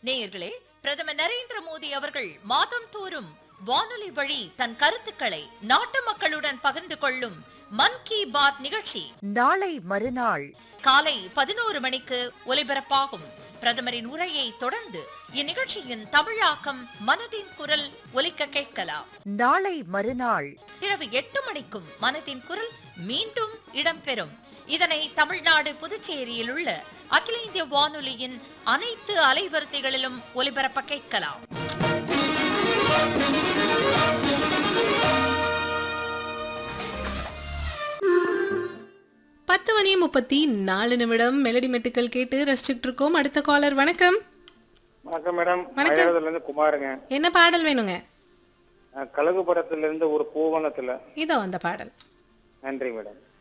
நேயர்களே பிரதமர் நரேந்திர மோடி அவர்கள் மாதம் தோறும் வானொலி வழி தன் கருத்துக்களை நாட்டு மக்களுடன் பகிர்ந்து கொள்ளும் மன் கி பாத் நிகழ்ச்சி நாளை மறுநாள் காலை பதினோரு மணிக்கு ஒலிபரப்பாகும் பிரதமரின் உரையை தொடர்ந்து இந்நிகழ்ச்சியின் தமிழாக்கம் மனதின் குரல் ஒலிக்க கேட்கலாம் நாளை மறுநாள் இரவு எட்டு மணிக்கும் மனதின் குரல் மீண்டும் இடம்பெறும் இதனை தமிழ்நாடு புதுச்சேரியில் உள்ள அகில இந்திய வானொலியின் அனைத்து அலைவரிசைகளிலும் ஒலிபரப்ப கேட்கலாம் பத்து மணி முப்பத்தி நாலு நிமிடம் மெலடி மெட்டுக்கள் கேட்டு ரசிச்சுட்டு இருக்கோம் அடுத்த காலர் வணக்கம் வணக்கம் மேடம் வணக்கம். மலையாளத்துல இருந்து குமாருங்க என்ன பாடல் வேணுங்க அஹ் கழுகு படத்துல இருந்து ஒரு பூவனத்துல இதோ அந்த பாடல் நன்றி மேடம்